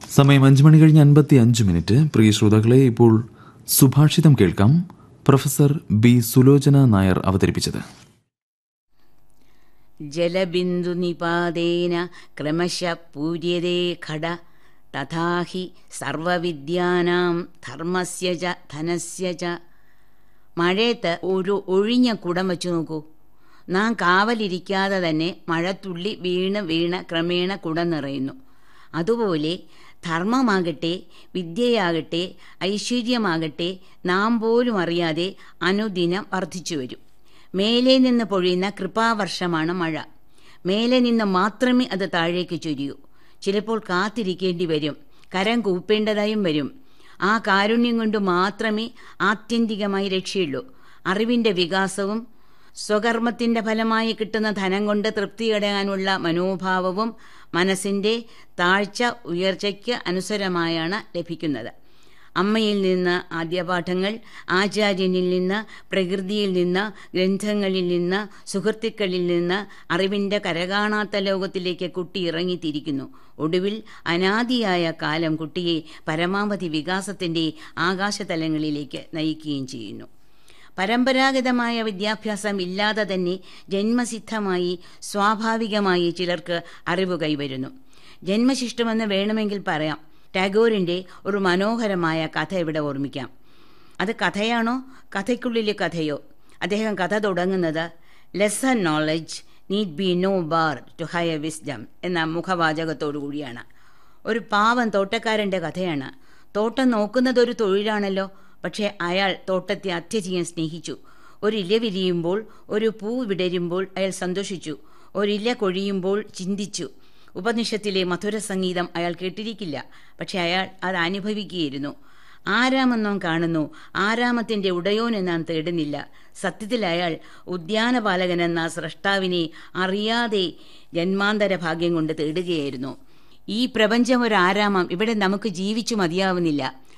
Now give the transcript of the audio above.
സമയം അഞ്ച് മണി കഴിഞ്ഞ് അൻപത്തി അഞ്ച് മിനിറ്റ് പ്രിയ ശ്രോതാക്കളെ ഇപ്പോൾ സുഭാഷിതം കേൾക്കാം പ്രൊഫസർ ബി സുലോചന നായർ അവതരിപ്പിച്ചത് ജലബിന്ദുനിപാതേന ക്രമശ പൂര്യതേ ഘട തഥാ ഹി സർവവിദ്യാനാം ധർമ്മസ്യ ച ധനസ്യ ച മഴയത്ത് ഒരു ഒഴിഞ്ഞ കുടം വെച്ചു നോക്കൂ നാം കാവലിരിക്കാതെ തന്നെ മഴത്തുള്ളി വീണ് വീണ് ക്രമേണ കുടം നിറയുന്നു അതുപോലെ ധർമ്മമാകട്ടെ വിദ്യയാകട്ടെ ഐശ്വര്യമാകട്ടെ നാം പോലും അറിയാതെ അനുദിനം വർദ്ധിച്ചു വരും മേലെ നിന്ന് പൊഴിയുന്ന കൃപാവർഷമാണ് മഴ മേലെ നിന്ന് മാത്രമേ അത് താഴേക്ക് ചൊരിയൂ ചിലപ്പോൾ കാത്തിരിക്കേണ്ടി വരും കരം കൂപ്പേണ്ടതായും വരും ആ കാരുണ്യം കൊണ്ട് മാത്രമേ ആത്യന്തികമായി രക്ഷയുള്ളൂ അറിവിൻ്റെ വികാസവും സ്വകർമ്മത്തിൻ്റെ ഫലമായി കിട്ടുന്ന ധനം കൊണ്ട് തൃപ്തിയടയാനുള്ള മനോഭാവവും മനസ്സിൻ്റെ താഴ്ച ഉയർച്ചയ്ക്ക് അനുസരമായാണ് ലഭിക്കുന്നത് അമ്മയിൽ നിന്ന് ആദ്യപാഠങ്ങൾ ആചാര്യനിൽ നിന്ന് പ്രകൃതിയിൽ നിന്ന് ഗ്രന്ഥങ്ങളിൽ നിന്ന് സുഹൃത്തുക്കളിൽ നിന്ന് അറിവിൻ്റെ കരകാണാത്ത ലോകത്തിലേക്ക് കുട്ടി ഇറങ്ങിത്തിരിക്കുന്നു ഒടുവിൽ അനാദിയായ കാലം കുട്ടിയെ പരമാവധി വികാസത്തിൻ്റെ ആകാശതലങ്ങളിലേക്ക് നയിക്കുകയും ചെയ്യുന്നു പരമ്പരാഗതമായ വിദ്യാഭ്യാസം ഇല്ലാതെ തന്നെ ജന്മസിദ്ധമായി സ്വാഭാവികമായി ചിലർക്ക് അറിവ് കൈവരുന്നു ജന്മശിഷ്ടമെന്ന് വേണമെങ്കിൽ പറയാം ടാഗോറിൻ്റെ ഒരു മനോഹരമായ കഥ ഇവിടെ ഓർമ്മിക്കാം അത് കഥയാണോ കഥയ്ക്കുള്ളിലെ കഥയോ അദ്ദേഹം കഥ തുടങ്ങുന്നത് lesson knowledge need be no bar to higher wisdom എന്ന മുഖവാചകത്തോടു കൂടിയാണ് ഒരു പാവം തോട്ടക്കാരൻ്റെ കഥയാണ് തോട്ടം നോക്കുന്നത് ഒരു തൊഴിലാണല്ലോ പക്ഷേ അയാൾ തോട്ടത്തെ അത്യധികം സ്നേഹിച്ചു ഒരു ഇല വിരിയുമ്പോൾ ഒരു പൂ വിടരുമ്പോൾ അയാൾ സന്തോഷിച്ചു ഒരില കൊഴിയുമ്പോൾ ചിന്തിച്ചു ഉപനിഷത്തിലെ മധുര സംഗീതം അയാൾ കേട്ടിരിക്കില്ല പക്ഷെ അയാൾ അത് അനുഭവിക്കുകയായിരുന്നു ആരാമെന്നോ കാണുന്നു ആരാമത്തിന്റെ ഉടയോൻ എന്നാൻ തേടുന്നില്ല സത്യത്തിൽ അയാൾ ഉദ്യാനപാലകൻ എന്ന സ്രഷ്ടാവിനെ അറിയാതെ ജന്മാന്തര ഭാഗ്യം കൊണ്ട് തേടുകയായിരുന്നു ഈ പ്രപഞ്ചം ഒരു ആരാമം ഇവിടെ നമുക്ക് ജീവിച്ചു മതിയാവുന്നില്ല